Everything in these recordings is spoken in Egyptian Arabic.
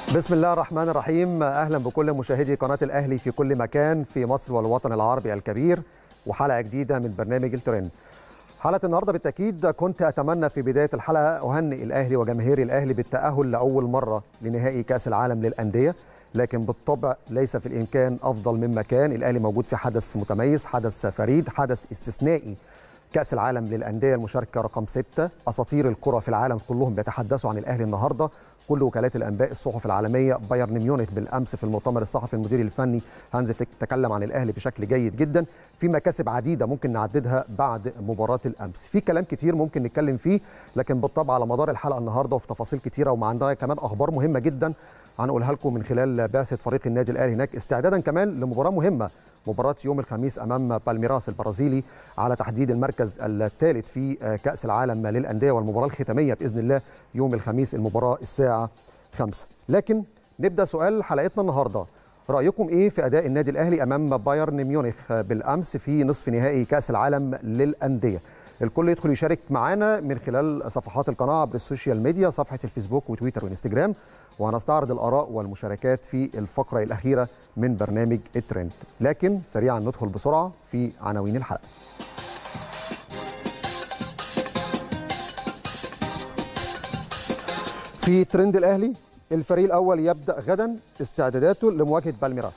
بسم الله الرحمن الرحيم اهلا بكل مشاهدي قناه الاهلي في كل مكان في مصر والوطن العربي الكبير وحلقه جديده من برنامج الترند حلقه النهارده بالتاكيد كنت اتمنى في بدايه الحلقه اهنئ الاهلي وجماهير الاهلي بالتاهل لاول مره لنهائي كاس العالم للانديه لكن بالطبع ليس في الامكان افضل مما كان الاهلي موجود في حدث متميز حدث فريد حدث استثنائي كأس العالم للأندية المشاركة رقم ستة أساطير الكرة في العالم كلهم بيتحدثوا عن الأهلي النهاردة كل وكالات الأنباء الصحف العالمية بايرن ميونخ بالأمس في المؤتمر الصحفي المدير الفني هانز فليك تكلم عن الأهلي بشكل جيد جدا في مكاسب عديدة ممكن نعددها بعد مباراة الأمس في كلام كتير ممكن نتكلم فيه لكن بالطبع على مدار الحلقة النهاردة وفي تفاصيل كتيرة ومع عندنا كمان أخبار مهمة جدا هنقولها لكم من خلال بعثة فريق النادي الأهلي هناك استعدادا كمان لمباراة مهمة مباراة يوم الخميس أمام بالميراس البرازيلي على تحديد المركز الثالث في كأس العالم للأندية والمباراة الختامية بإذن الله يوم الخميس المباراة الساعة 5 لكن نبدأ سؤال حلقتنا النهاردة رأيكم إيه في أداء النادي الأهلي أمام بايرن ميونخ بالأمس في نصف نهائي كأس العالم للأندية الكل يدخل يشارك معانا من خلال صفحات القناة عبر السوشيال ميديا صفحة الفيسبوك وتويتر وانستجرام وهنستعرض الآراء والمشاركات في الفقرة الأخيرة من برنامج الترند لكن سريعا ندخل بسرعة في عناوين الحلقة في ترند الأهلي الفريق الأول يبدأ غدا استعداداته لمواجهة بالميراس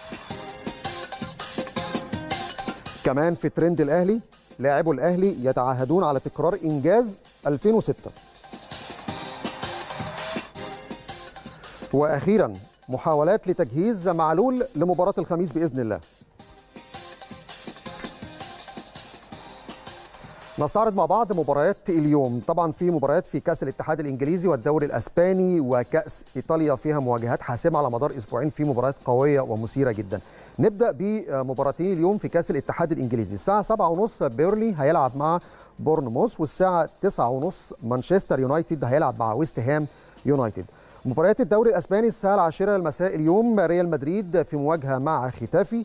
كمان في ترند الأهلي لاعبو الأهلي يتعهدون على تكرار إنجاز 2006 واخيرا محاولات لتجهيز معلول لمباراه الخميس باذن الله نستعرض مع بعض مباريات اليوم طبعا في مباريات في كاس الاتحاد الانجليزي والدوري الاسباني وكاس ايطاليا فيها مواجهات حاسمه على مدار اسبوعين في مباريات قويه ومثيره جدا نبدا بمباراتين اليوم في كاس الاتحاد الانجليزي الساعه 7:30 بيرلي هيلعب مع بورنموث والساعه 9:30 مانشستر يونايتد هيلعب مع ويست هام يونايتد مباريات الدوري الاسباني الساعه العاشرة المساء اليوم ريال مدريد في مواجهه مع ختافي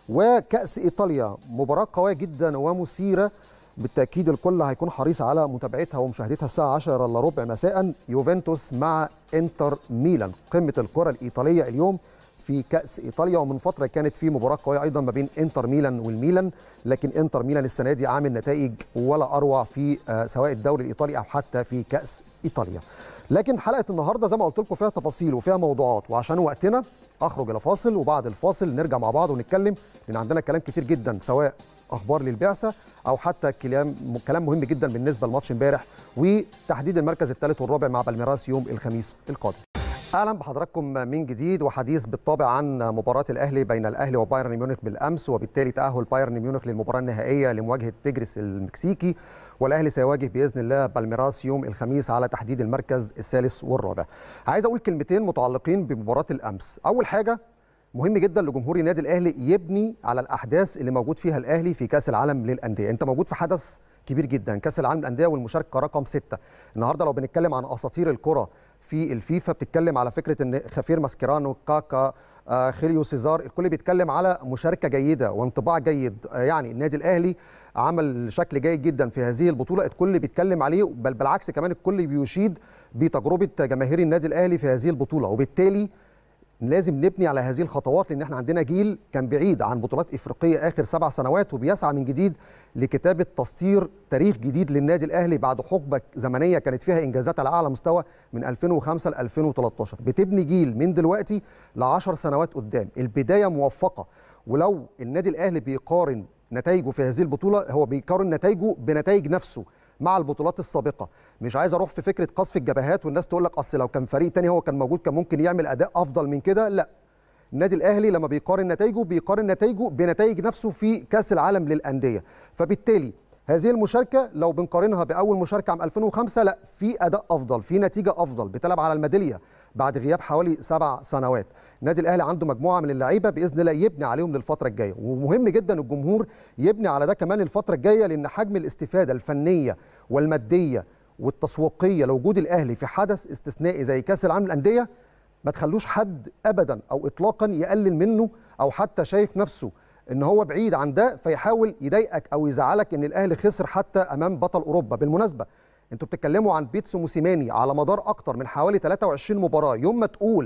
وكاس ايطاليا مباراه قويه جدا ومثيره بالتاكيد الكل هيكون حريص على متابعتها ومشاهدتها الساعه 10 الا ربع مساء يوفنتوس مع انتر ميلان قمه الكره الايطاليه اليوم في كاس ايطاليا ومن فتره كانت في مباراه قويه ايضا ما بين انتر ميلان والميلان لكن انتر ميلان السنه دي عامل نتائج ولا اروع في سواء الدوري الايطالي او حتى في كاس ايطاليا لكن حلقه النهارده زي ما قلت لكم فيها تفاصيل وفيها موضوعات وعشان وقتنا اخرج الى فاصل وبعد الفاصل نرجع مع بعض ونتكلم لان عندنا كلام كتير جدا سواء اخبار للبعثه او حتى كلام كلام مهم جدا بالنسبه لماتش امبارح وتحديد المركز الثالث والرابع مع بالميراس يوم الخميس القادم اهلا بحضراتكم من جديد وحديث بالطبع عن مباراه الاهلي بين الاهلي وبايرن ميونخ بالامس وبالتالي تاهل بايرن ميونخ للمباراه النهائيه لمواجهه تجرس المكسيكي والاهلي سيواجه باذن الله بالميراس يوم الخميس على تحديد المركز الثالث والرابع. عايز اقول كلمتين متعلقين بمباراه الامس، اول حاجه مهم جدا لجمهور النادي الاهلي يبني على الاحداث اللي موجود فيها الاهلي في كاس العالم للانديه، انت موجود في حدث كبير جدا كاس العالم للانديه والمشاركه رقم ستة النهارده لو بنتكلم عن اساطير الكره في الفيفا بتتكلم على فكره ان خفير ماسكيرانو كاكا آه خيليو سيزار الكل بيتكلم على مشاركه جيده وانطباع جيد آه يعني النادي الاهلي عمل شكل جيد جدا في هذه البطوله الكل بيتكلم عليه بل بالعكس كمان الكل بيشيد بتجربه جماهير النادي الاهلي في هذه البطوله وبالتالي لازم نبني على هذه الخطوات لان احنا عندنا جيل كان بعيد عن بطولات افريقيه اخر سبع سنوات وبيسعى من جديد لكتابه تسطير تاريخ جديد للنادي الاهلي بعد حقبه زمنيه كانت فيها انجازات على اعلى مستوى من 2005 ل 2013 بتبني جيل من دلوقتي ل 10 سنوات قدام البدايه موفقه ولو النادي الاهلي بيقارن نتائجه في هذه البطوله هو بيقارن نتائجه بنتائج نفسه مع البطولات السابقه مش عايز اروح في فكره قصف الجبهات والناس تقول لك اصل لو كان فريق تاني هو كان موجود كان ممكن يعمل اداء افضل من كده لا النادي الاهلي لما بيقارن نتائجه بيقارن نتائجه بنتائج نفسه في كاس العالم للانديه فبالتالي هذه المشاركه لو بنقارنها باول مشاركه عام 2005 لا في اداء افضل في نتيجه افضل بتلعب على الميداليه بعد غياب حوالي سبع سنوات النادي الاهلي عنده مجموعه من اللعيبه باذن الله يبني عليهم للفتره الجايه ومهم جدا الجمهور يبني على ده كمان الفتره الجايه لان حجم الاستفاده الفنيه والماديه والتسويقيه لوجود الاهلي في حدث استثنائي زي كاس العالم للانديه ما تخلوش حد ابدا او اطلاقا يقلل منه او حتى شايف نفسه ان هو بعيد عن ده فيحاول يضايقك او يزعلك ان الاهلي خسر حتى امام بطل اوروبا بالمناسبه انتوا بتتكلموا عن بيتسو موسيماني على مدار اكتر من حوالي 23 مباراه يوم ما تقول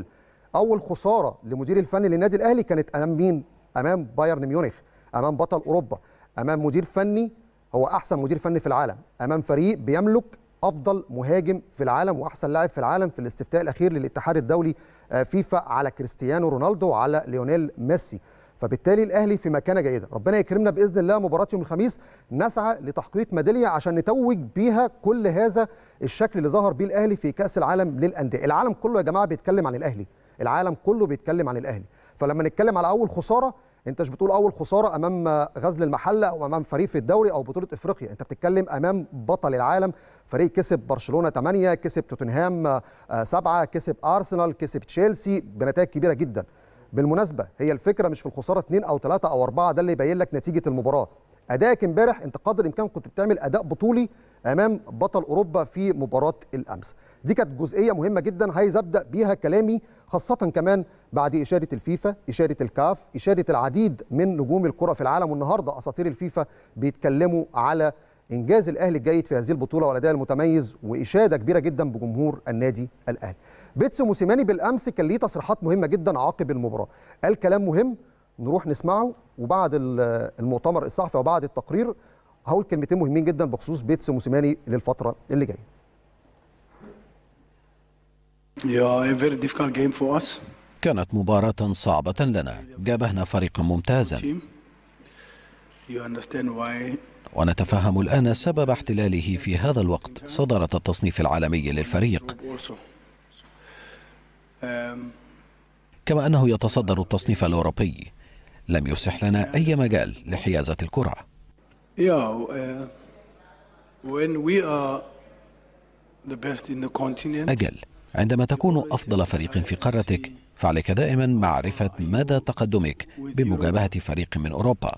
اول خساره لمدير الفني للنادي الاهلي كانت امام مين امام بايرن ميونخ امام بطل اوروبا امام مدير فني هو احسن مدير فني في العالم امام فريق بيملك افضل مهاجم في العالم واحسن لاعب في العالم في الاستفتاء الاخير للاتحاد الدولي فيفا على كريستيانو رونالدو وعلى ليونيل ميسي فبالتالي الاهلي في مكانه جيده ربنا يكرمنا باذن الله مباراه يوم الخميس نسعى لتحقيق ميداليه عشان نتوج بيها كل هذا الشكل اللي ظهر بيه الاهلي في كاس العالم للانديه العالم كله يا جماعه بيتكلم عن الاهلي العالم كله بيتكلم عن الاهلي فلما نتكلم على اول خساره انت مش بتقول اول خساره امام غزل المحله او امام فريق في الدوري او بطوله افريقيا انت بتتكلم امام بطل العالم فريق كسب برشلونه 8 كسب توتنهام 7 كسب ارسنال كسب تشيلسي بنتائج كبيره جدا بالمناسبه هي الفكره مش في الخساره 2 او 3 او 4 ده اللي يبين لك نتيجه المباراه ادائك امبارح انت قدر الامكان كنت بتعمل اداء بطولي امام بطل اوروبا في مباراه الامس دي كانت جزئيه مهمه جدا عايز ابدا بيها كلامي خاصه كمان بعد اشاده الفيفا اشاده الكاف اشاده العديد من نجوم الكره في العالم والنهارده اساطير الفيفا بيتكلموا على انجاز الاهلي الجيد في هذه البطوله والاداء المتميز واشاده كبيره جدا بجمهور النادي الاهلي بيتسو موسيماني بالامس كان ليه تصريحات مهمه جدا عقب المباراه قال كلام مهم نروح نسمعه وبعد المؤتمر الصحفي وبعد التقرير هقول كلمتين مهمين جدا بخصوص بيتسو موسيماني للفتره اللي جايه كانت مباراة صعبة لنا جابهنا فريقا ممتازا ونتفهم الآن سبب احتلاله في هذا الوقت صدارة التصنيف العالمي للفريق كما أنه يتصدر التصنيف الأوروبي لم يفسح لنا أي مجال لحيازة الكرة أجل عندما تكون أفضل فريق في قارتك فعليك دائما معرفة مدى تقدمك بمجابهة فريق من أوروبا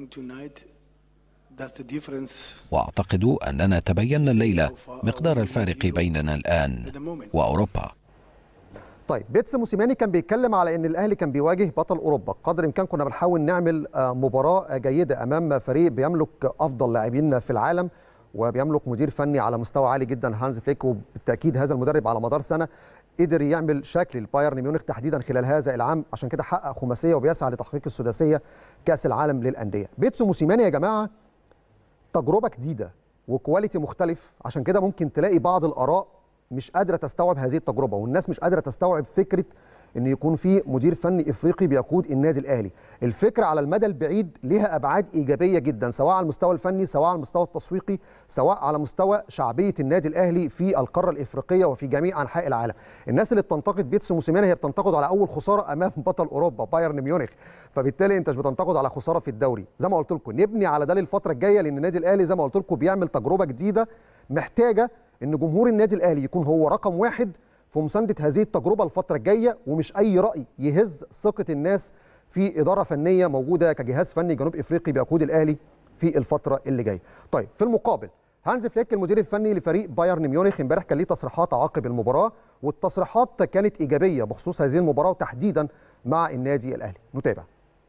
وأعتقد أننا تبينا الليلة مقدار الفارق بيننا الآن وأوروبا طيب بيتس موسيماني كان بيتكلم على ان الاهلي كان بيواجه بطل اوروبا قدر الامكان كنا بنحاول نعمل مباراه جيده امام فريق بيملك افضل لاعبين في العالم وبيملك مدير فني على مستوى عالي جدا هانز فليك وبالتاكيد هذا المدرب على مدار سنه قدر يعمل شكل البايرن ميونخ تحديدا خلال هذا العام عشان كده حقق خماسيه وبيسعى لتحقيق السداسيه كاس العالم للانديه بيتسو موسيماني يا جماعه تجربه جديده وكواليتي مختلف عشان كده ممكن تلاقي بعض الاراء مش قادره تستوعب هذه التجربه والناس مش قادره تستوعب فكره ان يكون في مدير فني افريقي بيقود النادي الاهلي الفكره على المدى البعيد ليها ابعاد ايجابيه جدا سواء على المستوى الفني سواء على المستوى التسويقي سواء على مستوى شعبيه النادي الاهلي في القاره الافريقيه وفي جميع انحاء العالم الناس اللي بتنتقد بيتسو موسيماني هي بتنتقد على اول خساره امام بطل اوروبا بايرن ميونخ فبالتالي انت مش بتنتقد على خساره في الدوري زي ما قلت لكم نبني على ده للفتره الجايه لان النادي الاهلي زي ما قلت لكم بيعمل تجربه جديده محتاجه ان جمهور النادي الاهلي يكون هو رقم واحد في مسانده هذه التجربه الفتره الجايه ومش اي راي يهز ثقه الناس في اداره فنيه موجوده كجهاز فني جنوب افريقي بيقود الاهلي في الفتره اللي جايه. طيب في المقابل هانز فليك المدير الفني لفريق بايرن ميونخ امبارح كان ليه تصريحات عقب المباراه والتصريحات كانت ايجابيه بخصوص هذه المباراه وتحديدا مع النادي الاهلي. نتابع.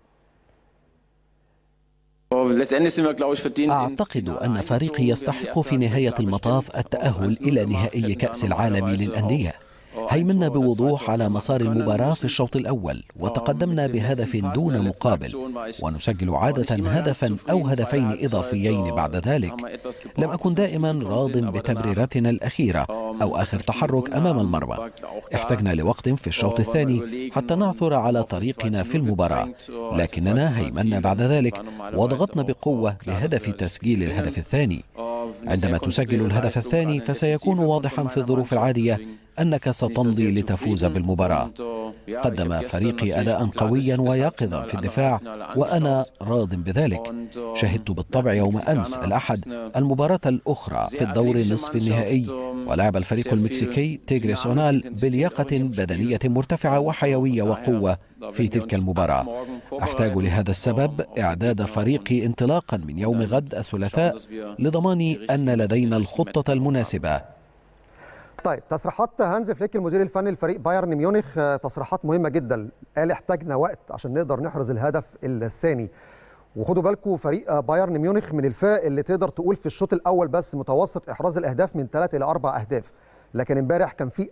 أعتقد أن فريقي يستحق في نهاية المطاف التأهل إلى نهائي كأس العالم للأندية هيمنا بوضوح على مسار المباراة في الشوط الأول وتقدمنا بهدف دون مقابل ونسجل عادة هدفا أو هدفين إضافيين بعد ذلك لم أكن دائما راض بتمريراتنا الأخيرة أو آخر تحرك أمام المرمى احتجنا لوقت في الشوط الثاني حتى نعثر على طريقنا في المباراة لكننا هيمنا بعد ذلك وضغطنا بقوة بهدف تسجيل الهدف الثاني عندما تسجل الهدف الثاني فسيكون واضحا في الظروف العادية أنك ستمضي لتفوز بالمباراة قدم فريقي أداء قويا ويقظا في الدفاع وأنا راض بذلك شهدت بالطبع يوم أمس الأحد المباراة الأخرى في الدور نصف النهائي ولعب الفريق المكسيكي تيغريس أونال بلياقة بدنية مرتفعة وحيوية وقوة في تلك المباراة أحتاج لهذا السبب إعداد فريقي انطلاقا من يوم غد الثلاثاء لضمان أن لدينا الخطة المناسبة طيب تصريحات هانز فليك المدير الفني لفريق بايرن ميونخ تصريحات مهمه جدا قال احتاجنا وقت عشان نقدر نحرز الهدف الثاني وخدوا بالكم فريق بايرن ميونخ من الفرق اللي تقدر تقول في الشوط الاول بس متوسط احراز الاهداف من ثلاثة الى اربع اهداف لكن امبارح كان في قلق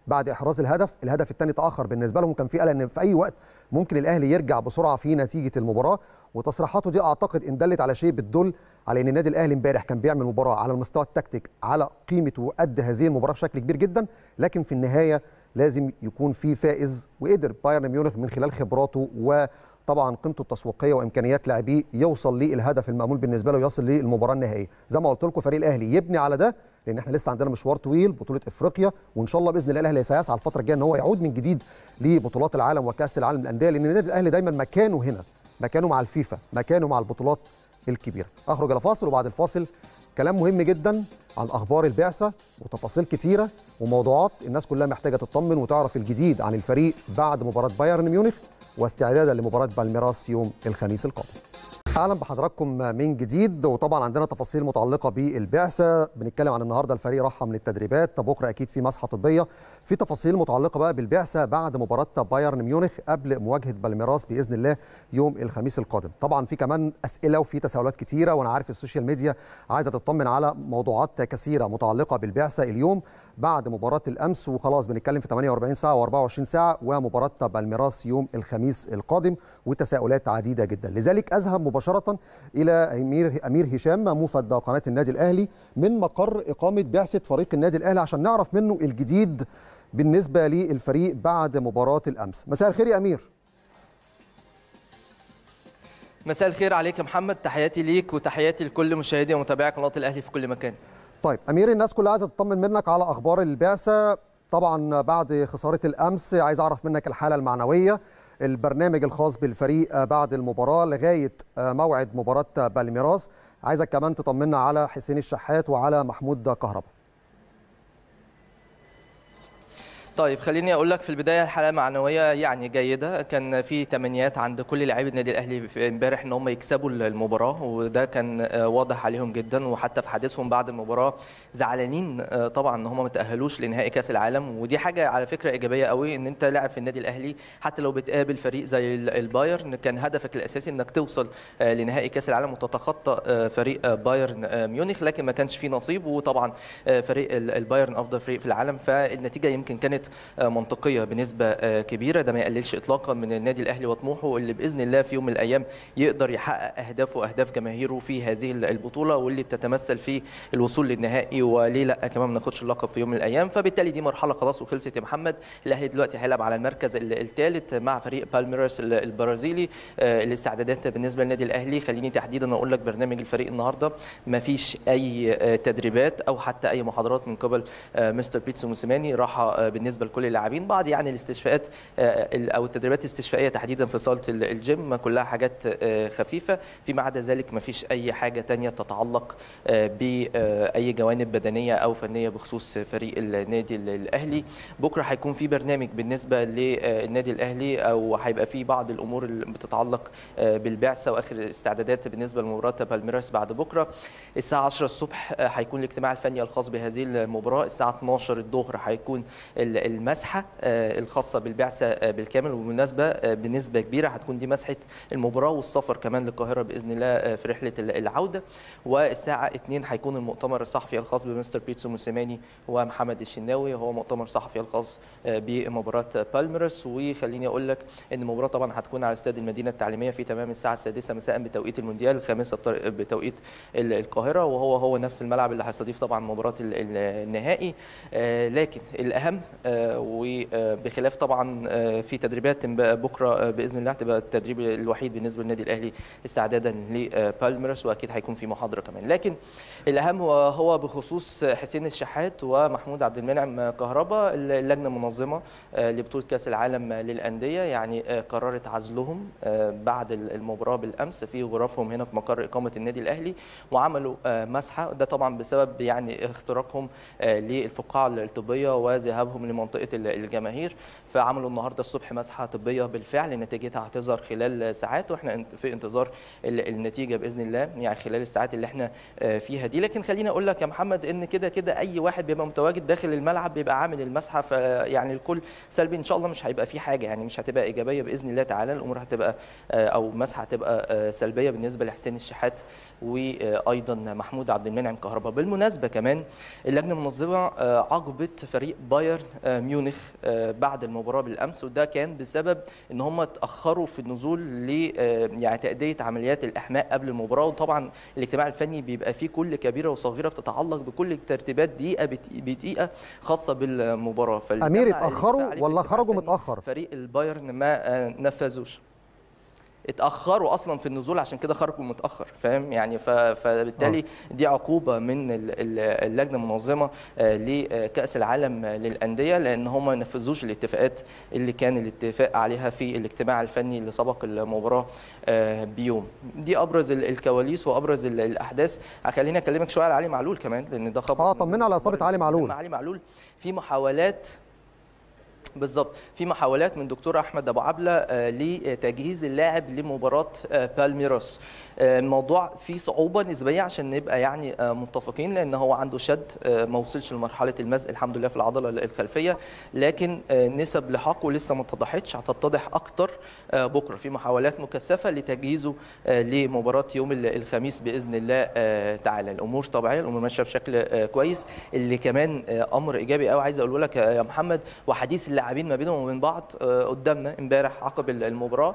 بعد احراز الهدف الهدف الثاني تاخر بالنسبه لهم كان في قلق ان في اي وقت ممكن الاهلي يرجع بسرعه في نتيجه المباراه وتصريحاته دي اعتقد ان دلت على شيء بتدل على ان النادي الاهلي امبارح كان بيعمل مباراه على المستوى التكتيك على قيمه وقد هذه المباراه بشكل كبير جدا لكن في النهايه لازم يكون في فائز وقدر بايرن ميونخ من خلال خبراته وطبعا قيمته التسويقيه وامكانيات لاعبيه يوصل للهدف المامول بالنسبه له يصل للمباراه النهائيه زي ما قلت لكم فريق الاهلي يبني على ده لان احنا لسه عندنا مشوار طويل بطوله افريقيا وان شاء الله باذن الله الاهلي سيسعى الفتره الجايه ان هو يعود من جديد لبطولات العالم وكاس العالم للانديه لان النادي الاهلي دايما مكانه هنا مكانه مع الفيفا مكانه مع البطولات الكبيره اخرج الى فاصل وبعد الفاصل كلام مهم جدا عن اخبار البعثه وتفاصيل كتيره وموضوعات الناس كلها محتاجه تطمن وتعرف الجديد عن الفريق بعد مباراه بايرن ميونخ واستعدادا لمباراه بالميراس يوم الخميس القادم اهلا بحضراتكم من جديد وطبعا عندنا تفاصيل متعلقه بالبعثه بنتكلم عن النهارده الفريق راح من التدريبات بكره اكيد في مسحه طبيه في تفاصيل متعلقه بقى بالبعثه بعد مباراه بايرن ميونخ قبل مواجهه بالميراس باذن الله يوم الخميس القادم طبعا في كمان اسئله وفي تساؤلات كتيره وانا عارف السوشيال ميديا عايزه تطمن على موضوعات كثيره متعلقه بالبعثه اليوم بعد مباراه الامس وخلاص بنتكلم في 48 ساعه و24 ساعه ومباراه بالميراس يوم الخميس القادم وتساؤلات عديده جدا لذلك اذهب مباشره الى امير امير هشام موفد قناه النادي الاهلي من مقر اقامه بعثه فريق النادي الاهلي عشان نعرف منه الجديد بالنسبه للفريق بعد مباراه الامس مساء الخير يا امير مساء الخير عليك يا محمد تحياتي ليك وتحياتي لكل مشاهدي ومتابعي قناه الاهلي في كل مكان طيب امير الناس كلها عايزه تطمن منك على اخبار البعثه طبعا بعد خساره الامس عايز اعرف منك الحاله المعنويه البرنامج الخاص بالفريق بعد المباراه لغايه موعد مباراه بالميراس عايزك كمان تطمنا على حسين الشحات وعلى محمود كهربا طيب خليني اقول لك في البدايه الحاله المعنويه يعني جيده كان في تمنيات عند كل لاعبي النادي الاهلي امبارح ان هم يكسبوا المباراه وده كان واضح عليهم جدا وحتى في حديثهم بعد المباراه زعلانين طبعا ان هم ما تاهلوش لنهائي كاس العالم ودي حاجه على فكره ايجابيه قوي ان انت لاعب في النادي الاهلي حتى لو بتقابل فريق زي البايرن كان هدفك الاساسي انك توصل لنهائي كاس العالم وتتخطى فريق بايرن ميونخ لكن ما كانش في نصيب وطبعا فريق البايرن افضل فريق في العالم فالنتيجه يمكن كانت كانت منطقيه بنسبه كبيره ده ما يقللش اطلاقا من النادي الاهلي وطموحه اللي باذن الله في يوم من الايام يقدر يحقق اهدافه واهداف جماهيره في هذه البطوله واللي بتتمثل في الوصول للنهائي وليه لا كمان ما ناخدش اللقب في يوم من الايام فبالتالي دي مرحله خلاص وخلصت يا محمد الاهلي دلوقتي هيلعب على المركز الثالث مع فريق بالميراس البرازيلي الاستعدادات بالنسبه للنادي الاهلي خليني تحديدا اقول لك برنامج الفريق النهارده ما فيش اي تدريبات او حتى اي محاضرات من قبل مستر بيتسو موسيماني راحه بالنسبه لكل اللاعبين بعض يعني الاستشفاءات او التدريبات الاستشفائيه تحديدا في صاله الجيم كلها حاجات خفيفه فيما عدا ذلك ما فيش اي حاجه تانية تتعلق باي جوانب بدنيه او فنيه بخصوص فريق النادي الاهلي بكره هيكون في برنامج بالنسبه للنادي الاهلي او هيبقى في بعض الامور اللي بتتعلق بالبعثه واخر الاستعدادات بالنسبه لمباراه بالميراس بعد بكره الساعه 10 الصبح هيكون الاجتماع الفني الخاص بهذه المباراه الساعه 12 الظهر هيكون المسحه الخاصه بالبعثه بالكامل وبالمناسبه بنسبه كبيره هتكون دي مسحه المباراه والسفر كمان للقاهره باذن الله في رحله العوده والساعه 2 هيكون المؤتمر الصحفي الخاص بمستر بيتسو موسيماني ومحمد الشناوي وهو مؤتمر صحفي الخاص بمباراه بالميرس وخليني اقول لك ان المباراه طبعا هتكون على استاد المدينه التعليميه في تمام الساعه السادسه مساء بتوقيت المونديال الخامسه بتوقيت القاهره وهو هو نفس الملعب اللي هيستضيف طبعا مباراه النهائي لكن الاهم وبخلاف طبعا في تدريبات بكره باذن الله هتبقى التدريب الوحيد بالنسبه للنادي الاهلي استعدادا لبالميرس واكيد هيكون في محاضره كمان لكن الاهم هو بخصوص حسين الشحات ومحمود عبد المنعم كهربا اللجنه المنظمه لبطوله كاس العالم للانديه يعني قررت عزلهم بعد المباراه بالامس في غرفهم هنا في مقر اقامه النادي الاهلي وعملوا مسحه ده طبعا بسبب يعني اختراقهم للفقاعه الطبيه وذهابهم لمنطقه الجماهير فعملوا النهارده الصبح مسحه طبيه بالفعل نتيجتها هتظهر خلال ساعات واحنا في انتظار النتيجه باذن الله يعني خلال الساعات اللي احنا فيها دي لكن خليني اقول لك يا محمد ان كده كده اي واحد بيبقى متواجد داخل الملعب بيبقى عامل المسحه فيعني الكل سلبي ان شاء الله مش هيبقى في حاجه يعني مش هتبقى ايجابيه باذن الله تعالى الامور هتبقى او مسحه هتبقى سلبيه بالنسبه لحسين الشحات وايضا محمود عبد المنعم كهربا بالمناسبه كمان اللجنه المنظمه عاقبت فريق بايرن ميونخ بعد المباراه بالامس وده كان بسبب ان هم اتاخروا في النزول ل يعني تاديه عمليات الاحماء قبل المباراه وطبعا الاجتماع الفني بيبقى فيه كل كبيره وصغيره بتتعلق بكل الترتيبات دقيقه بدقيقه خاصه بالمباراه امير اتاخروا ولا خرجوا متاخر فريق البايرن ما نفذوش اتاخروا اصلا في النزول عشان كده خرجوا متاخر فاهم يعني فبالتالي دي عقوبه من اللجنه المنظمه لكاس العالم للانديه لان هم ما نفذوش الاتفاقات اللي كان الاتفاق عليها في الاجتماع الفني اللي سبق المباراه بيوم دي ابرز الكواليس وابرز الاحداث خليني اكلمك شويه على علي معلول كمان لان ده خبر اه طمنا على اصابه علي معلول علي معلول في محاولات بالظبط في محاولات من دكتور احمد ابو عبله لتجهيز اللاعب لمباراه بالميراس الموضوع فيه صعوبه نسبيه عشان نبقى يعني متفقين لان هو عنده شد ما وصلش لمرحله المزق الحمد لله في العضله الخلفيه لكن نسب لحاقه لسه ما اتضحتش هتتضح اكتر بكره في محاولات مكثفه لتجهيزه لمباراه يوم الخميس باذن الله تعالى الامور طبيعيه الامور ماشيه بشكل كويس اللي كمان امر ايجابي قوي عايز اقوله لك يا محمد وحديث اللاعبين ما بينهم وبين بعض قدامنا امبارح عقب المباراه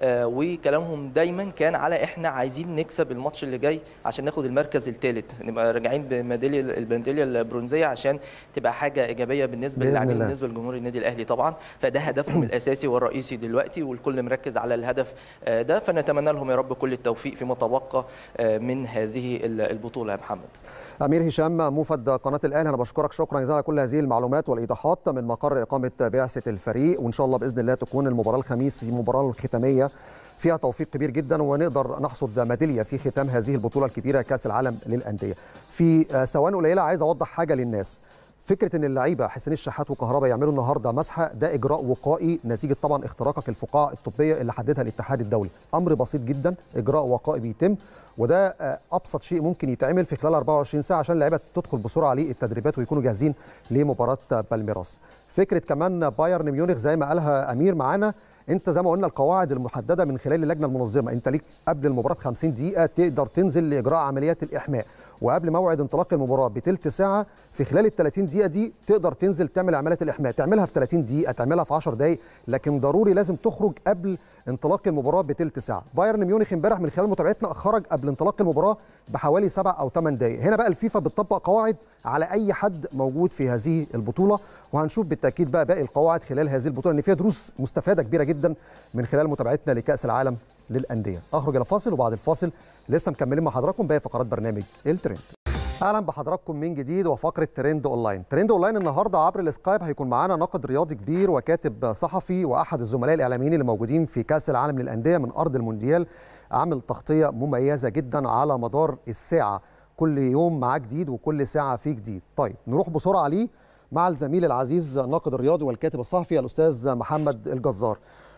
وكلامهم دايما كان على احنا عايزين نكسب الماتش اللي جاي عشان ناخد المركز الثالث نبقى راجعين بميداليه الميداليه البرونزيه عشان تبقى حاجه ايجابيه بالنسبه للاعبين بالنسبه لجمهور النادي الاهلي طبعا فده هدفهم الاساسي والرئيسي دلوقتي والكل مركز على الهدف ده فنتمنى لهم يا رب كل التوفيق فيما تبقى من هذه البطوله يا محمد امير هشام موفد قناه الاهلي انا بشكرك شكرا جزيلا على كل هذه المعلومات والايضاحات من مقر اقامه بعثه الفريق وان شاء الله باذن الله تكون المباراه الخميس المباراه الختاميه فيها توفيق كبير جدا ونقدر نحصد ميداليه في ختام هذه البطوله الكبيره كاس العالم للانديه. في ثواني قليله عايز اوضح حاجه للناس. فكره ان اللعيبه حسين الشحات وكهربا يعملوا النهارده مسحه ده اجراء وقائي نتيجه طبعا اختراقك الفقاعه الطبيه اللي حددها الاتحاد الدولي امر بسيط جدا اجراء وقائي بيتم وده ابسط شيء ممكن يتعمل في خلال 24 ساعه عشان اللعيبه تدخل بسرعه للتدريبات ويكونوا جاهزين لمباراه بالميراس فكره كمان بايرن ميونخ زي ما قالها امير معانا انت زي ما قلنا القواعد المحدده من خلال اللجنه المنظمه انت ليك قبل المباراه ب 50 دقيقه تقدر تنزل لاجراء عمليات الاحماء وقبل موعد انطلاق المباراه بثلث ساعه في خلال ال 30 دقيقه دي تقدر تنزل تعمل عمليات الاحماء تعملها في 30 دقيقه تعملها في 10 دقائق لكن ضروري لازم تخرج قبل انطلاق المباراه بثلث ساعه بايرن ميونخ امبارح من خلال متابعتنا خرج قبل انطلاق المباراه بحوالي 7 او 8 دقائق هنا بقى الفيفا بتطبق قواعد على اي حد موجود في هذه البطوله وهنشوف بالتاكيد بقى باقي القواعد خلال هذه البطوله ان فيها دروس مستفاده كبيره جدا من خلال متابعتنا لكاس العالم للانديه اخرج الى فاصل وبعد الفاصل لسه مكملين مع حضراتكم باقي فقرات برنامج الترند اهلا بحضراتكم من جديد وفقره ترند اونلاين ترند اونلاين النهارده عبر السكايب هيكون معانا ناقد رياضي كبير وكاتب صحفي واحد الزملاء الاعلاميين اللي موجودين في كاس العالم للانديه من ارض المونديال عامل تغطيه مميزه جدا على مدار الساعه كل يوم معاه جديد وكل ساعه فيه جديد طيب نروح بسرعه ليه مع الزميل العزيز الناقد الرياضي والكاتب الصحفي الاستاذ محمد الجزار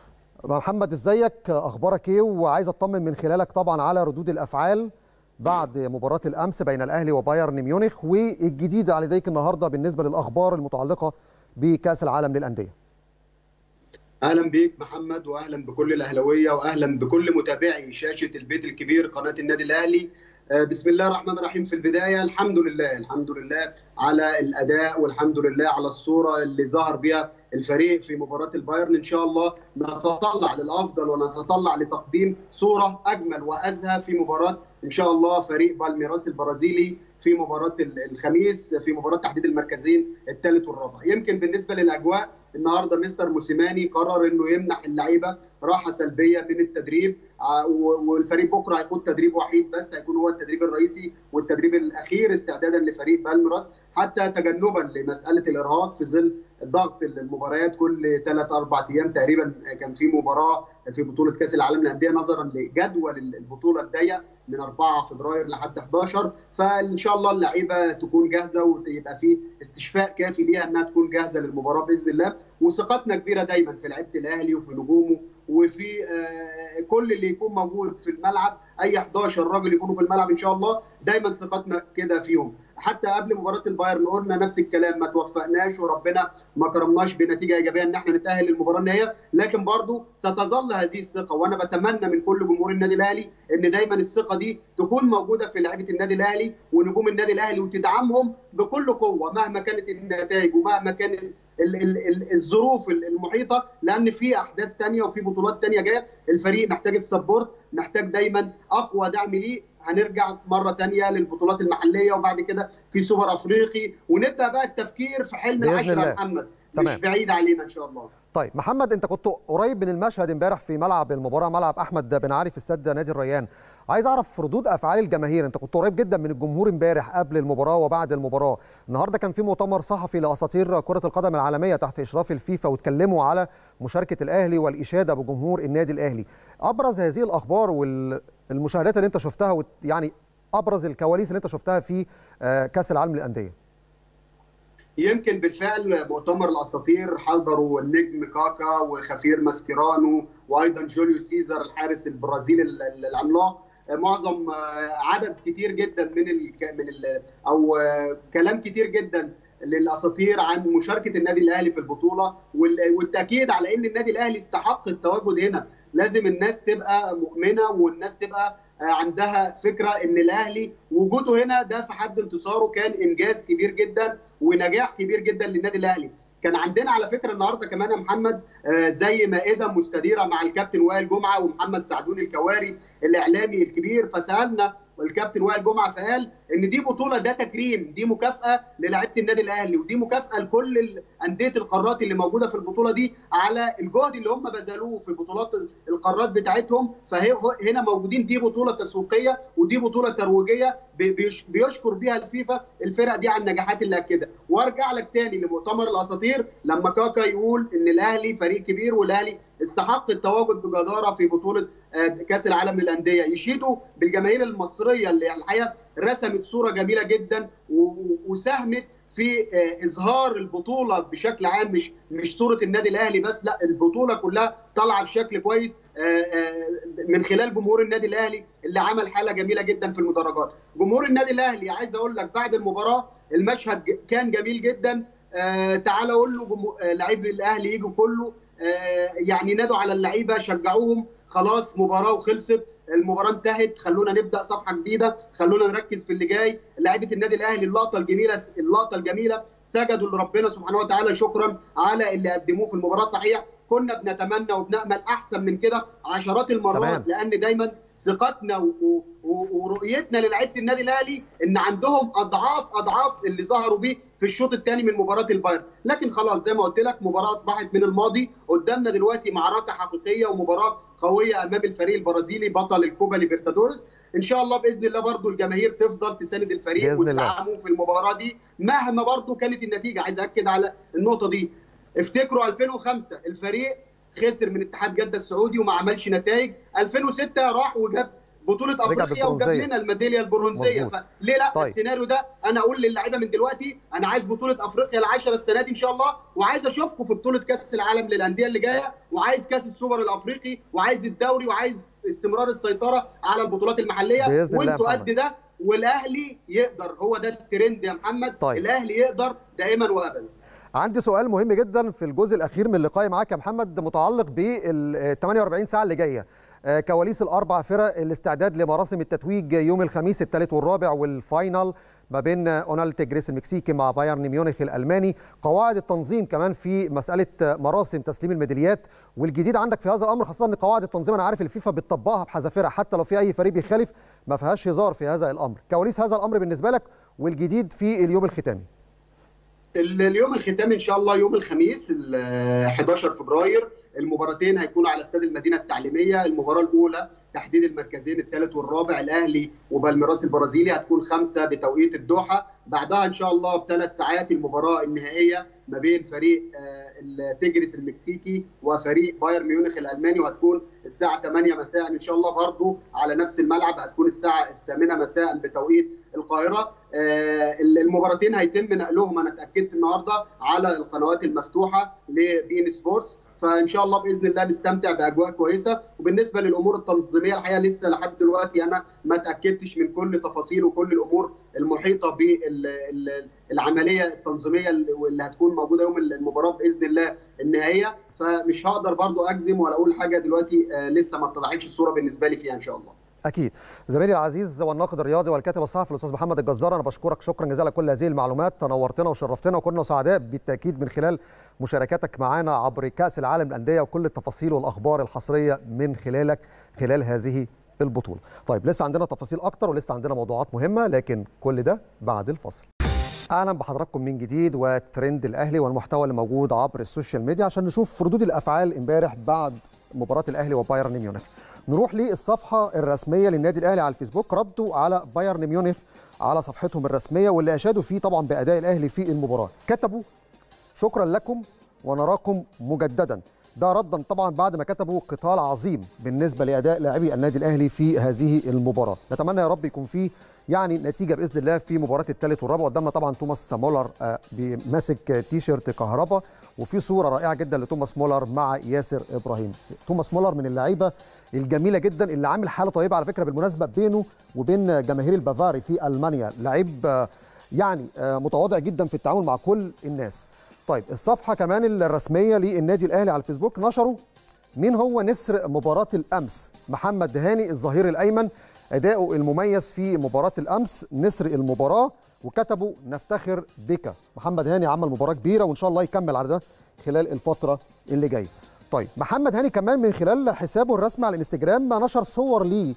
محمد ازيك اخبارك ايه وعايز اطمن من خلالك طبعا على ردود الافعال بعد مباراة الأمس بين الأهلي وبايرن ميونخ والجديد على يديك النهاردة بالنسبة للأخبار المتعلقة بكأس العالم للأندية أهلا بيك محمد وأهلا بكل الأهلوية وأهلا بكل متابعي شاشة البيت الكبير قناة النادي الأهلي بسم الله الرحمن الرحيم في البداية الحمد لله الحمد لله على الأداء والحمد لله على الصورة اللي ظهر بها الفريق في مباراة البايرن إن شاء الله نتطلع للأفضل ونتطلع لتقديم صورة أجمل وأزهى في مباراة إن شاء الله فريق بالميراس البرازيلي في مباراة الخميس في مباراة تحديد المركزين الثالث والرابع يمكن بالنسبة للأجواء النهارده مستر موسيماني قرر انه يمنح اللعيبه راحه سلبيه من التدريب والفريق بكره هيخوض تدريب وحيد بس هيكون هو التدريب الرئيسي والتدريب الاخير استعدادا لفريق بالميراس حتى تجنبا لمساله الارهاق في ظل ضغط المباريات كل ثلاث اربع ايام تقريبا كان في مباراه في بطوله كاس العالم للانديه نظرا لجدول البطوله الضيق من 4 فبراير لحد 11 فان شاء الله اللعيبه تكون جاهزه ويبقى في استشفاء كافي ليها انها تكون جاهزه للمباراه باذن الله وثقتنا كبيره دايما في لعيبه الاهلي وفي نجومه وفي كل اللي يكون موجود في الملعب اي 11 راجل يكونوا في الملعب ان شاء الله دايما ثقتنا كده فيهم حتى قبل مباراه البايرن قلنا نفس الكلام ما توفقناش وربنا ما كرمناش بنتيجه ايجابيه ان احنا نتاهل للمباراه النهائيه لكن برضو ستظل هذه الثقه وانا بتمنى من كل جمهور النادي الاهلي ان دايما الثقه دي تكون موجوده في لعيبه النادي الاهلي ونجوم النادي الاهلي وتدعمهم بكل قوه مهما كانت النتائج ومهما كانت ال ال ال الظروف المحيطه لان في احداث ثانيه وفي بطولات ثانيه جايه الفريق محتاج السبورت محتاج دايما اقوى دعم ليه هنرجع مره ثانيه للبطولات المحليه وبعد كده في سوبر افريقي ونبدا بقى التفكير في حلم العشره يا محمد تمام. مش بعيد علينا ان شاء الله طيب محمد انت كنت قريب من المشهد امبارح في ملعب المباراه ملعب احمد بن علي في استاد نادي الريان عايز اعرف ردود افعال الجماهير انت كنت قريب جدا من الجمهور امبارح قبل المباراه وبعد المباراه النهارده كان في مؤتمر صحفي لاساطير كره القدم العالميه تحت اشراف الفيفا واتكلموا على مشاركه الاهلي والاشاده بجمهور النادي الاهلي ابرز هذه الاخبار والمشاهدات اللي انت شفتها يعني ابرز الكواليس اللي انت شفتها في كاس العالم للانديه يمكن بالفعل مؤتمر الاساطير حضروا النجم كاكا وخفير ماسكيرانو وايضا جوليو سيزر الحارس البرازيلي العملاق معظم عدد كتير جدا من ال من ال او كلام كتير جدا للاساطير عن مشاركه النادي الاهلي في البطوله والتاكيد على ان النادي الاهلي استحق التواجد هنا لازم الناس تبقى مؤمنه والناس تبقى عندها فكره ان الاهلي وجوده هنا ده في حد انتصاره كان انجاز كبير جدا ونجاح كبير جدا للنادي الاهلي كان عندنا على فكره النهارده كمان يا محمد زي مائده مستديره مع الكابتن وائل جمعه ومحمد سعدون الكواري الاعلامي الكبير فسالنا والكابتن وائل جمعه فقال ان دي بطوله ده تكريم دي مكافاه للاعيبه النادي الاهلي ودي مكافاه لكل انديه القارات اللي موجوده في البطوله دي على الجهد اللي هم بذلوه في بطولات القارات بتاعتهم فهنا موجودين دي بطوله تسويقيه ودي بطوله ترويجيه بيشكر بيها الفيفا الفرق دي على النجاحات اللي كده وارجع لك تاني لمؤتمر الاساطير لما كاكا يقول ان الاهلي فريق كبير والاهلي استحق التواجد بجداره في بطوله كاس العالم للانديه يشيدوا بالجماهير المصريه اللي الحقيقه رسمت صوره جميله جدا وساهمت في اظهار البطوله بشكل عام مش مش صوره النادي الاهلي بس لا البطوله كلها طالعه بشكل كويس من خلال جمهور النادي الاهلي اللي عمل حاله جميله جدا في المدرجات جمهور النادي الاهلي عايز اقول لك بعد المباراه المشهد كان جميل جدا تعال اقول له لعيب الاهلي يجوا كله يعني نادوا على اللعيبه شجعوهم خلاص مباراه وخلصت المباراه انتهت خلونا نبدا صفحه جديده خلونا نركز في اللي جاي لعيبه النادي الاهلي اللقطه الجميله اللقطه الجميله سجدوا لربنا سبحانه وتعالى شكرا على اللي قدموه في المباراه صحيح كنا بنتمنى وبنامل احسن من كده عشرات المرات تمام. لان دايما ثقتنا ورؤيتنا للعيبه النادي الاهلي ان عندهم اضعاف اضعاف اللي ظهروا بيه في الشوط الثاني من مباراه البايرن لكن خلاص زي ما قلت لك مباراه اصبحت من الماضي قدامنا دلوقتي معركه حقيقيه ومباراه قويه امام الفريق البرازيلي بطل الكوبا ليبرتادورز ان شاء الله باذن الله برضو الجماهير تفضل تساند الفريق وتدعمه في المباراه دي مهما برضو كانت النتيجه عايز اكد على النقطه دي افتكروا 2005 الفريق خسر من اتحاد جده السعودي وما عملش نتائج 2006 راح وجاب بطوله افريقيا وجاب لنا الميداليه البرونزيه فليه لا طيب. السيناريو ده انا اقول للعيبه من دلوقتي انا عايز بطوله افريقيا العاشره السنه دي ان شاء الله وعايز اشوفكم في بطوله كاس العالم للانديه اللي جايه وعايز كاس السوبر الافريقي وعايز الدوري وعايز استمرار السيطره على البطولات المحليه وانتوا قد ده والاهلي يقدر هو ده الترند يا محمد طيب. الاهلي يقدر دائما وابدا عندي سؤال مهم جدا في الجزء الاخير من لقائي معاك يا محمد متعلق بال 48 ساعه اللي جايه كواليس الاربع فرق الاستعداد لمراسم التتويج يوم الخميس الثالث والرابع والفاينل ما بين اونال تجريس المكسيكي مع بايرن ميونخ الالماني قواعد التنظيم كمان في مساله مراسم تسليم الميداليات والجديد عندك في هذا الامر خاصه ان قواعد التنظيم انا عارف الفيفا بتطبقها بحذافيرها حتى لو في اي فريق بيخالف ما فيهاش هزار في هذا الامر كواليس هذا الامر بالنسبه لك والجديد في اليوم الختامي اليوم الختامي ان شاء الله يوم الخميس 11 فبراير المباراتين هيكونوا على استاد المدينه التعليميه المباراه الاولى تحديد المركزين الثالث والرابع الاهلي وبالميراس البرازيلي هتكون خمسه بتوقيت الدوحه بعدها ان شاء الله بثلاث ساعات المباراه النهائيه ما بين فريق التجرس المكسيكي وفريق بايرن ميونخ الالماني وهتكون الساعه 8 مساء ان شاء الله برضه على نفس الملعب هتكون الساعه الثامنه مساء بتوقيت القاهره المباراتين هيتم نقلهم انا اتاكدت النهارده على القنوات المفتوحه لبين سبورتس فان شاء الله باذن الله نستمتع باجواء كويسه وبالنسبه للامور التنظيميه الحقيقه لسه لحد دلوقتي انا ما اتاكدتش من كل تفاصيل وكل الامور المحيطه بالعمليه التنظيميه اللي هتكون موجوده يوم المباراه باذن الله النهائيه فمش هقدر برضو اجزم ولا اقول حاجه دلوقتي لسه ما اتضحتش الصوره بالنسبه لي فيها ان شاء الله اكيد زميلي العزيز والناقد الرياضي والكاتب الصحفي الاستاذ محمد الجزار انا بشكرك شكرا جزيلا كل هذه المعلومات نورتنا وشرفتنا وكنا سعداء بالتاكيد من خلال مشاركتك معنا عبر كاس العالم للانديه وكل التفاصيل والاخبار الحصريه من خلالك خلال هذه البطوله. طيب لسه عندنا تفاصيل اكتر ولسه عندنا موضوعات مهمه لكن كل ده بعد الفصل. اهلا بحضراتكم من جديد وترند الاهلي والمحتوى اللي موجود عبر السوشيال ميديا عشان نشوف ردود الافعال امبارح بعد مباراه الاهلي وبايرن ميونخ. نروح للصفحه الرسميه للنادي الاهلي على الفيسبوك ردوا على بايرن ميونخ على صفحتهم الرسميه واللي اشادوا فيه طبعا باداء الاهلي في المباراه كتبوا شكرا لكم ونراكم مجددا ده ردا طبعا بعد ما كتبوا قتال عظيم بالنسبه لاداء لاعبي النادي الاهلي في هذه المباراه نتمنى يا رب يكون في يعني نتيجه باذن الله في مباراه الثالث والرابع قدامنا طبعا توماس مولر ماسك تيشيرت كهربا وفي صوره رائعه جدا لتوماس مولر مع ياسر ابراهيم توماس مولر من اللعيبه الجميله جدا اللي عامل حاله طيبه على فكره بالمناسبه بينه وبين جماهير البافاري في المانيا لعيب يعني متواضع جدا في التعامل مع كل الناس طيب الصفحه كمان الرسميه للنادي الاهلي على الفيسبوك نشروا مين هو نسر مباراه الامس محمد هاني الظهير الايمن اداؤه المميز في مباراه الامس نسر المباراه وكتبوا نفتخر بك محمد هاني عمل مباراه كبيره وان شاء الله يكمل على ده خلال الفتره اللي جايه طيب محمد هاني كمان من خلال حسابه الرسمي على الانستجرام نشر صور ليه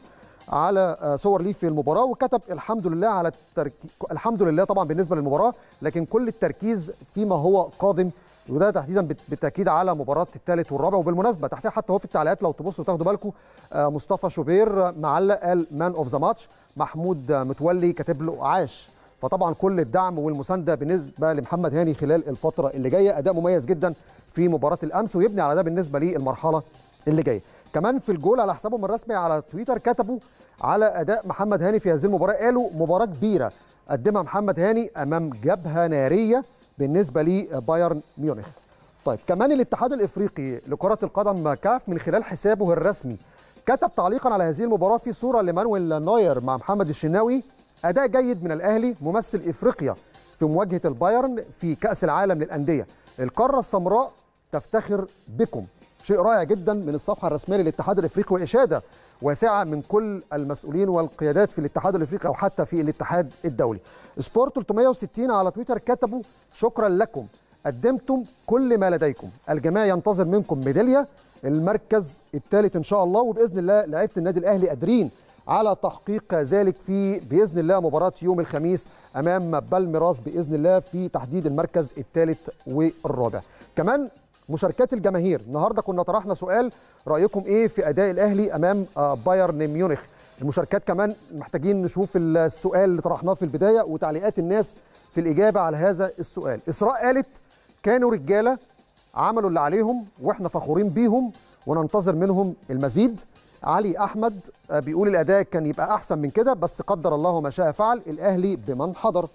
على صور ليه في المباراه وكتب الحمد لله على التركيز الحمد لله طبعا بالنسبه للمباراه لكن كل التركيز فيما هو قادم وده تحديدا بالتاكيد على مباراه الثالث والرابع وبالمناسبه تحتها حتى هو في التعليقات لو تبصوا تاخدوا بالكم مصطفى شوبير معلق قال مان اوف ذا ماتش محمود متولي كاتب له عاش فطبعا كل الدعم والمسانده بالنسبه لمحمد هاني خلال الفتره اللي جايه اداء مميز جدا في مباراه الامس ويبني على ده بالنسبه للمرحله اللي جايه كمان في الجول على حسابهم الرسمي على تويتر كتبوا على اداء محمد هاني في هذه المباراه قالوا مباراه كبيره قدمها محمد هاني امام جبهه ناريه بالنسبه لبايرن ميونخ طيب كمان الاتحاد الافريقي لكره القدم كاف من خلال حسابه الرسمي كتب تعليقا على هذه المباراه في صوره لمانويل نوير مع محمد الشناوي اداء جيد من الاهلي ممثل افريقيا في مواجهه البايرن في كاس العالم للانديه القاره السمراء تفتخر بكم شيء رائع جدا من الصفحه الرسميه للاتحاد الافريقي واشاده واسعه من كل المسؤولين والقيادات في الاتحاد الافريقي او حتى في الاتحاد الدولي. سبورت 360 على تويتر كتبوا شكرا لكم قدمتم كل ما لديكم، الجميع ينتظر منكم ميداليه المركز الثالث ان شاء الله وباذن الله لعيبه النادي الاهلي قادرين على تحقيق ذلك في باذن الله مباراه يوم الخميس امام بالميراس باذن الله في تحديد المركز الثالث والرابع. كمان مشاركات الجماهير النهارده كنا طرحنا سؤال رايكم ايه في اداء الاهلي امام بايرن ميونخ المشاركات كمان محتاجين نشوف السؤال اللي طرحناه في البدايه وتعليقات الناس في الاجابه على هذا السؤال اسراء قالت كانوا رجاله عملوا اللي عليهم واحنا فخورين بيهم وننتظر منهم المزيد علي احمد بيقول الاداء كان يبقى احسن من كده بس قدر الله ما شاء فعل الاهلي بمن حضر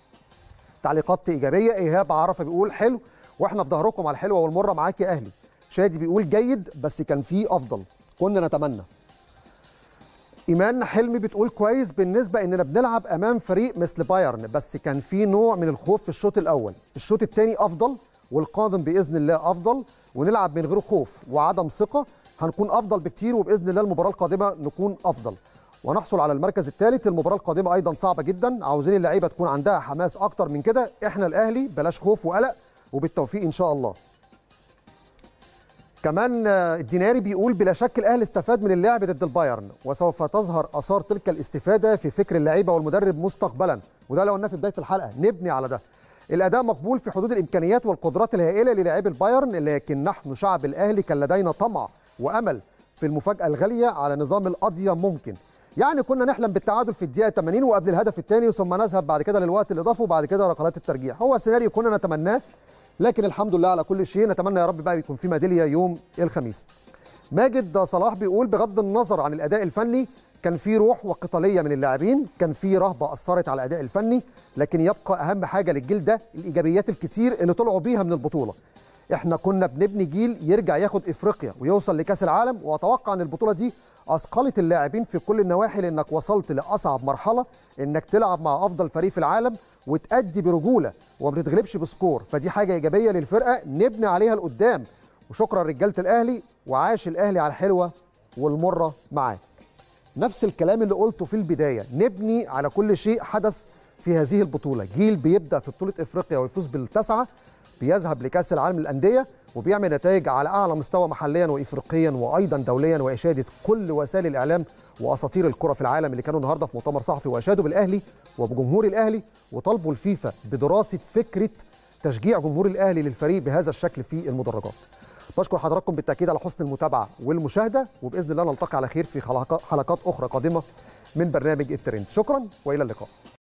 تعليقات ايجابيه ايهاب عرفه بيقول حلو واحنا في ظهركم على الحلوه والمره معاك يا اهلي شادي بيقول جيد بس كان فيه افضل كنا نتمنى ايمان حلمي بتقول كويس بالنسبه اننا بنلعب امام فريق مثل بايرن بس كان في نوع من الخوف في الشوط الاول الشوط الثاني افضل والقادم باذن الله افضل ونلعب من غير خوف وعدم ثقه هنكون افضل بكتير وباذن الله المباراه القادمه نكون افضل ونحصل على المركز الثالث المباراه القادمه ايضا صعبه جدا عاوزين اللعيبه تكون عندها حماس اكتر من كده احنا الاهلي بلاش خوف وقلق وبالتوفيق ان شاء الله كمان الديناري بيقول بلا شك الاهلي استفاد من اللعب ضد البايرن وسوف تظهر اثار تلك الاستفاده في فكر اللعيبه والمدرب مستقبلا وده لو قلنا في بدايه الحلقه نبني على ده الاداء مقبول في حدود الامكانيات والقدرات الهائله للاعبي البايرن لكن نحن شعب الاهلي كان لدينا طمع وامل في المفاجاه الغاليه على نظام القضيه ممكن يعني كنا نحلم بالتعادل في الدقيقه 80 وقبل الهدف الثاني ثم نذهب بعد كده للوقت الاضافي وبعد كده ركلات الترجيح هو سيناريو كنا نتمناه لكن الحمد لله على كل شيء نتمنى يا رب بقى يكون في ميداليه يوم الخميس ماجد صلاح بيقول بغض النظر عن الاداء الفني كان في روح وقتاليه من اللاعبين كان في رهبه اثرت على الاداء الفني لكن يبقى اهم حاجه للجيل ده الايجابيات الكتير اللي طلعوا بيها من البطوله احنا كنا بنبني جيل يرجع ياخد افريقيا ويوصل لكاس العالم واتوقع ان البطوله دي اثقلت اللاعبين في كل النواحي لانك وصلت لاصعب مرحله انك تلعب مع افضل فريق في العالم وتأدي برجوله وما بتتغلبش بسكور فدي حاجه ايجابيه للفرقه نبني عليها لقدام وشكرا رجاله الاهلي وعاش الاهلي على الحلوه والمره معاه نفس الكلام اللي قلته في البدايه نبني على كل شيء حدث في هذه البطوله جيل بيبدا في بطوله افريقيا ويفوز بالتسعه بيذهب لكاس العالم للانديه وبيعمل نتائج على اعلى مستوى محليا وافريقيا وايضا دوليا واشاده كل وسائل الاعلام واساطير الكره في العالم اللي كانوا النهارده في مؤتمر صحفي واشادوا بالاهلي وبجمهور الاهلي وطالبوا الفيفا بدراسه فكره تشجيع جمهور الاهلي للفريق بهذا الشكل في المدرجات. بشكر حضراتكم بالتاكيد على حسن المتابعه والمشاهده وباذن الله نلتقي على خير في حلقات اخرى قادمه من برنامج الترند شكرا والى اللقاء